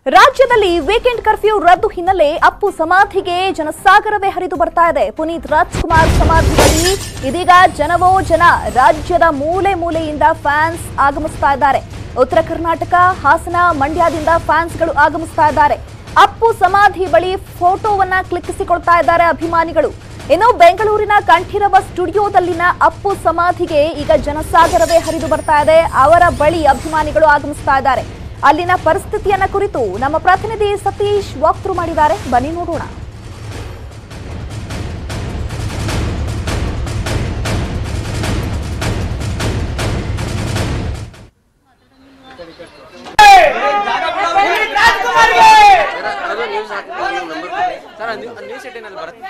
ರಾಜ್ಯದಲ್ಲಿ weekend curfew ರದ್ದು ಹಿನ್ನೆಲೆ ಅಪ್ಪು ಸಮಾಧಿಗೆ ಜನಸಾಗರವೇ ಹರಿದು ಬರ್ತಾ ಇದೆ ಪುನೀತ್ ರಾಜ್ಕುಮಾರ್ ಸಮಾಧಿ ಬಳಿ ಇದೀಗ ಜನವೋ ಜನ ರಾಜ್ಯದ ಮೂಲೆ ಮೂಲೆಯಿಂದ ಫ್ಯಾನ್ಸ್ ಆಗಮಿಸ್ತಾ ಇದ್ದಾರೆ ಉತ್ತರ ಕರ್ನಾಟಕ ಹಾಸನ ಮಂಡ್ಯದಿಂದ ಫ್ಯಾನ್ಸ್ಗಳು ಆಗಮಿಸ್ತಾ ಇದ್ದಾರೆ ಅಪ್ಪು ಸಮಾಧಿ ಬಳಿ ಫೋಟೋವನ್ನ ಕ್ಲಿಕ್ಕಿಸಿಕೊಳ್ತಾ ಇದ್ದಾರೆ ಅಭಿಮಾನಿಗಳು ಇನ್ನು ಬೆಂಗಳೂರಿನ ಕಂಠೀರವ ಸ್ಟುಡಿಯೋದಲ್ಲಿನ ಅಪ್ಪು ಸಮಾಧಿಗೆ ಈಗ ಜನಸಾಗರವೇ ಹರಿದು ಬರ್ತಾ ಇದೆ ಅವರ ಬಳಿ ಅಭಿಮಾನಿಗಳು ಆಗಮಿಸ್ತಾ ಇದ್ದಾರೆ ಅಲ್ಲಿನ ಪರಿಸ್ಥಿತಿಯನ್ನ ಕುರಿತು ನಮ್ಮ ಪ್ರತಿನಿಧಿ ಸತೀಶ್ ವಾಕ್ಥ್ರೂ ಮಾಡಿದ್ದಾರೆ ಬನ್ನಿ ನೋಡೋಣ ಅದು ನ್ಯೂಸ್ ಹಾಕ್ತೀನಿ ನಂಬರ್ ಕೊಡಿ ಸರ್ ನ್ಯೂಸ್ ಏಟೀನಲ್ಲಿ ಬರುತ್ತೆ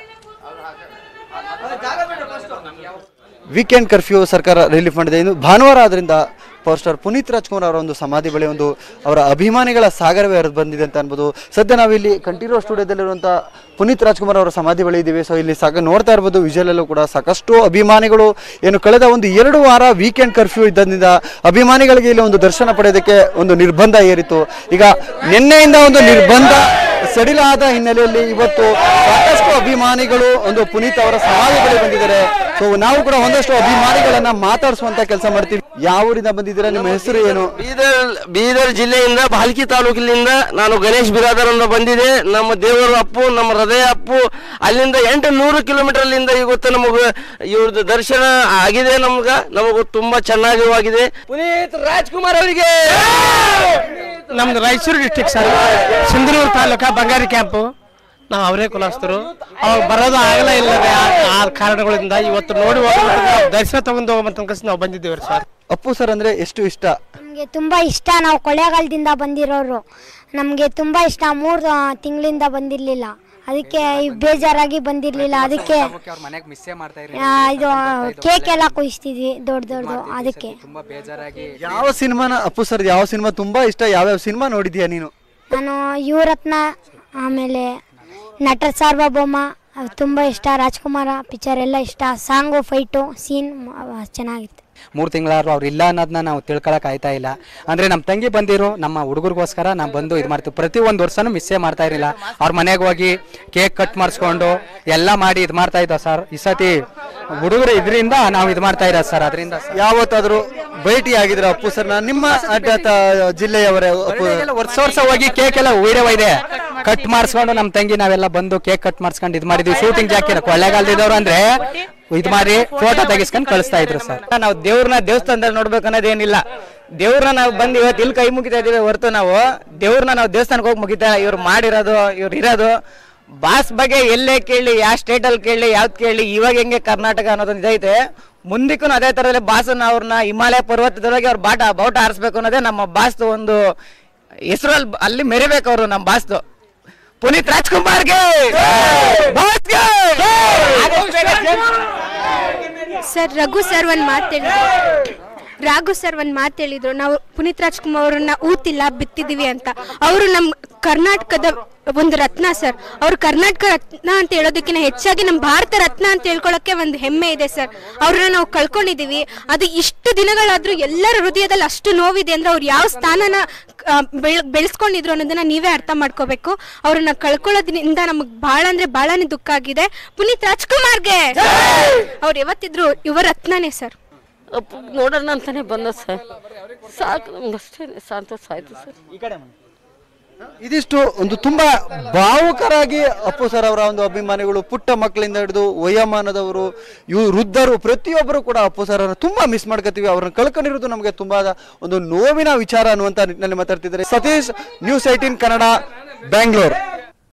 ವೀಕೆಂಡ್ ಕರ್ಫ್ಯೂ ಸರ್ಕಾರ ರಿಲೀಫ್ ಮಾಡಿದೆ ಇನ್ನು ಭಾನುವಾರ ಆದ್ರಿಂದ ಪವರ್ ಸ್ಟಾರ್ ಪುನೀತ್ ರಾಜ್ಕುಮಾರ್ ಅವರ ಒಂದು ಸಮಾಧಿ ಬಳಿ ಒಂದು ಅವರ ಅಭಿಮಾನಿಗಳ ಸಾಗರವೇ ಹರಿದು ಬಂದಿದೆ ಅಂತ ಅನ್ಬೋದು ಸದ್ಯ ನಾವಿಲ್ಲಿ ಕಂಠೀರೋ ಸ್ಟುಡಿಯೋದಲ್ಲಿರುವಂಥ ಪುನೀತ್ ರಾಜ್ಕುಮಾರ್ ಅವರ ಸಮಾಧಿ ಬಳಿ ಇದ್ದೀವಿ ಸೊ ಇಲ್ಲಿ ಸಾಕ ನೋಡ್ತಾ ಇರ್ಬೋದು ವಿಜುವಲಲ್ಲೂ ಕೂಡ ಸಾಕಷ್ಟು ಅಭಿಮಾನಿಗಳು ಏನು ಕಳೆದ ಒಂದು ಎರಡು ವಾರ ವೀಕೆಂಡ್ ಕರ್ಫ್ಯೂ ಇದ್ದರಿಂದ ಅಭಿಮಾನಿಗಳಿಗೆ ಇಲ್ಲಿ ಒಂದು ದರ್ಶನ ಪಡೆಯೋದಕ್ಕೆ ಒಂದು ನಿರ್ಬಂಧ ಏರಿತು ಈಗ ನಿನ್ನೆಯಿಂದ ಒಂದು ನಿರ್ಬಂಧ ಸಡಿಲಾದ ಹಿನ್ನೆಲೆಯಲ್ಲಿ ಇವತ್ತು ಸಾಕಷ್ಟು ಅಭಿಮಾನಿಗಳು ಒಂದು ಪುನೀತ್ ಅವರ ಸಮಾಧಿ ಬಳಿ ಬಂದಿದ್ದಾರೆ ಸೊ ನಾವು ಕೂಡ ಒಂದಷ್ಟು ಅಭಿಮಾನಿಗಳನ್ನ ಮಾತಾಡಿಸುವಂತ ಕೆಲಸ ಮಾಡ್ತೀವಿ ಯಾವ ಊರಿಂದ ಬಂದಿದ್ದೀರಾ ನಿಮ್ಮ ಹೆಸರು ಏನು ಬೀದರ್ ಬೀದರ್ ಜಿಲ್ಲೆಯಿಂದ ಬಾಲ್ಕಿ ತಾಲೂಕಿನಿಂದ ನಾನು ಗಣೇಶ್ ಬಿರಾದರ್ ಅಂತ ಬಂದಿದೆ ನಮ್ಮ ದೇವರ ಅಪ್ಪು ನಮ್ಮ ಹೃದಯ ಅಪ್ಪು ಅಲ್ಲಿಂದ ಎಂಟು ನೂರು ಕಿಲೋಮೀಟರ್ ಅಲ್ಲಿಂದ ಇವತ್ತು ನಮಗೆ ಇವ್ರದ್ದು ದರ್ಶನ ಆಗಿದೆ ನಮ್ಗ ನಮಗೂ ತುಂಬಾ ಚೆನ್ನಾಗಿ ಆಗಿದೆ ಪುನೀತ್ ರಾಜ್ಕುಮಾರ್ ಅವರಿಗೆ ನಮ್ದು Raichur district sir Sindhanur taluk Bangari camp ನಾವು ಅವರೇ ಕುಲಸ್ತರು ಅವಾಗ ಬರೋದು ಆಗಲೇ ಇಲ್ಲ ರೀ ಆ- ಆ ಕಾರಣಗಳಿಂದ ಇವತ್ತು ನೋಡಿ ಹೋಗ್ಬೇಕು ನಾವು ದರ್ಶನ ತಗೊಂಡು ಹೋಗ್ಬೇಕಂತ ಅನ್ಕಸ್ ನಾವು ಬಂದಿದ್ದೇವೆ ಸರ್ ಅಪ್ಪು ಸರ್ ಅಂದ್ರೆ ಎಷ್ಟು ಇಷ್ಟ ನಮಗೆ ತುಂಬ ಇಷ್ಟ ನಾವು ಕೊಳ್ಳೇಗಾಲದಿಂದ ಬಂದಿರೋರು ನಮಗೆ ತುಂಬ ಇಷ್ಟ ಮೂರು ತಿಂಗಳಿಂದ ಬಂದಿರಲಿಲ್ಲ ಅದಕ್ಕೆ ಈ ಬೇಜಾರಾಗಿ ಬಂದಿರಲಿಲ್ಲ ಅದಕ್ಕೆ ಅವ್ರ ಮನೆಗೆ ಮಿಸ್ಸೇ ಮಾಡ್ತಾ ಇರಿ ಆ, ಇದು ಕೇಕ್ ಎಲ್ಲ ಕುಯಿಸ್ತಿದ್ವಿ ದೊಡ್ಡ ದೊಡ್ಡದು ಅದಕ್ಕೆ ತುಂಬಾ ಬೇಜಾರಾಗಿ ಯಾವ ಸಿನಿಮಾನ ಅಪ್ಪು ಸರ್ ಯಾವ ಸಿನಿಮಾ ತುಂಬಾ ಇಷ್ಟ ಯಾವ್ಯಾವ ಸಿನಿಮಾ ನೋಡಿದ್ಯಾ ನೀನು ನಾನು ಯುವರತ್ನ ಆಮೇಲೆ ನಟ ಸಾರ್ವಭೌಮ ಅದು ತುಂಬ ಇಷ್ಟ ರಾಜ್ಕುಮಾರ ಪಿಕ್ಚರ್ ಎಲ್ಲ ಇಷ್ಟ ಸಾಂಗು ಫೈಟು ಸೀನ್ ಚೆನ್ನಾಗಿತ್ತು ಮೂರು ತಿಂಗಳಾದ್ರು ಅವ್ರು ಇಲ್ಲ ಅನ್ನೋದನ್ನ ನಾವು ತಿಳ್ಕೊಳಕ್ ಆಯ್ತಾ ಇಲ್ಲ ಅಂದ್ರೆ ನಮ್ಮ ತಂಗಿ ಬಂದಿರು ನಮ್ಮ ಹುಡುಗರಿಗೋಸ್ಕರ ನಾವು ಬಂದು ಇದು ಮಾಡ್ತೀವಿ ಪ್ರತಿ ಒಂದು ವರ್ಷನೂ ಮಿಸ್ಸೇ ಮಾಡ್ತಾ ಇರಲಿಲ್ಲ ಅವ್ರ ಮನೆಗೆ ಹೋಗಿ ಕೇಕ್ ಕಟ್ ಮಾಡಿಸ್ಕೊಂಡು ಎಲ್ಲ ಮಾಡಿ ಇದು ಮಾಡ್ತಾ ಇದ್ದೋ ಸರ್ ಈ ಸತಿ ಹುಡುಗರು ಇದರಿಂದ ನಾವು ಇದು ಮಾಡ್ತಾ ಇರೋದು ಸರ್ ಅದರಿಂದ ಯಾವತ್ತಾದ್ರೂ ಭೇಟಿ ಆಗಿದ್ರ ಅಪ್ಪು ಸರ್ನ ನಿಮ್ಮ ಅಡ್ಡ ತ- ಜಿಲ್ಲೆಯವರೇ ಅಪ್ಪು ವರ್ಷ ವರ್ಷ ಹೋಗಿ ಕೇಕ್ ಎಲ್ಲ ವೀಡಿಯೋ ಇದೆ ಕಟ್ ಮಾಡಿಸ್ಕೊಂಡು ನಮ್ಮ ತಂಗಿ ನಾವೆಲ್ಲ ಬಂದು ಕೇಕ್ ಕಟ್ ಮಾಡಿಸ್ಕೊಂಡು ಇದು ಮಾಡಿದ್ವಿ ಶೂಟಿಂಗ್ ಜಾಕಿನ ಕೊಳ್ಳೇಗಾಲದಿದ್ದವ್ರು ಅಂದ್ರೆ ಇದು ಮಾಡಿ ಫೋಟೋ ತೆಗಿಸ್ಕೊಂಡು ಕಳಿಸ್ತಾ ಇದ್ರು ಸರ್ ನಾವು ದೇವ್ರನ್ನ ದೇವಸ್ಥಾನದಲ್ಲಿ ನೋಡ್ಬೇಕು ಅನ್ನೋದೇನಿಲ್ಲ ದೇವ್ರನ್ನ ನಾವು ಬಂದು ಇವತ್ತು ಇಲ್ಲಿ ಕೈ ಮುಗಿತಾ ಇದೀವಿ ಹೊರತು ನಾವು ದೇವ್ರನ್ನ ನಾವು ದೇವಸ್ಥಾನಕ್ಕೆ ಹೋಗಿ ಮುಗಿತಾ ಇವ್ರು ಮಾಡಿರೋದು ಇವ್ರು ಇರೋದು ಬಾಸ್ ಬಗ್ಗೆ ಎಲ್ಲೇ ಕೇಳಿ ಯಾವ ಸ್ಟೇಟಲ್ಲಿ ಕೇಳಿ ಯಾವ್ದು ಕೇಳಿ ಇವಾಗ ಹೆಂಗೆ ಕರ್ನಾಟಕ ಅನ್ನೋದೊಂದು ಇದೈತೆ ಮುಂದಕ್ಕೂ ಅದೇ ಥರದಲ್ಲಿ ಬಾಸನ್ನ ಅವ್ರನ್ನ ಹಿಮಾಲಯ ಪರ್ವತದೊಳಗೆ ಅವ್ರ ಬಾಟ ಬಾವುಟ ಆರಿಸ್ಬೇಕು ಅನ್ನೋದೇ ನಮ್ಮ ಬಾಸ್ದು ಒಂದು ಹೆಸರು ಅಲ್ಲಿ ಅಲ್ಲಿ ಮೆರಿಬೇಕು ಅವರು ನಮ್ಮ ಬಾಸ್ದು ಪುನೀತ್ ರಾಜ್ಕುಮಾರ್ಗೆ ಬಾಸ್ಗೆ ಸರ್ ರಘು ಸರ್ ಒಂದು ಮಾತು ಹೇಳಿದ್ರು ರಾಘು ಸರ್ ಒಂದು ಮಾತು ಹೇಳಿದ್ರು ನಾವು ಪುನೀತ್ ರಾಜ್ಕುಮಾರ್ ಅವ್ರನ್ನ ಊತಿಲ್ಲ ಬಿತ್ತಿದೀವಿ ಅಂತ ಅವರು ನಮ್ಮ ಕರ್ನಾಟಕದ ಒಂದು ರತ್ನ ಸರ್ ಅವ್ರು ಕರ್ನಾಟಕ ರತ್ನ ಅಂತ ಹೇಳೋದಕ್ಕಿಂತ ಹೆಚ್ಚಾಗಿ ನಮ್ಮ ಭಾರತ ರತ್ನ ಅಂತ ಹೇಳ್ಕೊಳ್ಳೋಕೆ ಒಂದು ಹೆಮ್ಮೆ ಇದೆ ಸರ್ ಅವ್ರನ್ನ ನಾವು ಕಳ್ಕೊಂಡಿದೀವಿ ಅದು ಇಷ್ಟು ದಿನಗಳಾದ್ರೂ ಎಲ್ಲರ ಹೃದಯದಲ್ಲಿ ಅಷ್ಟು ನೋವಿದೆ ಅಂದ್ರೆ ಅವ್ರು ಯಾವ ಸ್ಥಾನನ ಆ, ಬೆಳ್ ಬೆಳೆಸ್ಕೊಂಡಿದ್ರು ಅನ್ನೋದನ್ನ ನೀವೇ ಅರ್ಥ ಮಾಡ್ಕೋಬೇಕು ಅವ್ರನ್ನ ಕಳ್ಕೊಳ್ಳೋದ್ರಿಂದ ನಮಗೆ ಭಾಳ ಅಂದ್ರೆ ಭಾಳನೇ ದುಃಖ ಆಗಿದೆ ಪುನೀತ್ ರಾಜ್ಕುಮಾರ್ಗೆ ಅವ್ರು ಯಾವತ್ತಿದ್ರು ಯುವ ರತ್ನನೇ ಸರ್ ಅಪ್ಪು ನೋಡೋಣ ಅಂತಾನೆ ಬಂದ ಸರ್ ಸಾಕು ನಮ್ಗೆ ಅಷ್ಟೇ ಸಂತೋಷ ಆಯ್ತು ಸರ್ ಇದಿಷ್ಟು ಒಂದು ತುಂಬಾ ಭಾವುಕರಾಗಿ ಅಪ್ಪು ಸರ್ ಅವರ ಒಂದು ಅಭಿಮಾನಿಗಳು ಪುಟ್ಟ ಮಕ್ಕಳಿಂದ ಹಿಡಿದು ವಯೋಮಾನದವರು ಇವು ವೃದ್ಧರು ಪ್ರತಿಯೊಬ್ಬರು ಕೂಡ ಅಪ್ಪು ಸರ್ ಅವರನ್ನ ತುಂಬಾ ಮಿಸ್ ಮಾಡ್ಕೋತೀವಿ ಅವ್ರನ್ನ ಕಳ್ಕೊಂಡಿರೋದು ನಮಗೆ ತುಂಬಾ ಒಂದು ನೋವಿನ ವಿಚಾರ ಅನ್ನುವಂತ ನಿಟ್ಟಿನಲ್ಲಿ ಮಾತಾಡ್ತಿದ್ದಾರೆ ಸತೀಶ್ ನ್ಯೂಸ್ ಏಟೀನ್ ಕನ್ನಡ ಬ್ಯಾಂಗ್ಳೂರ್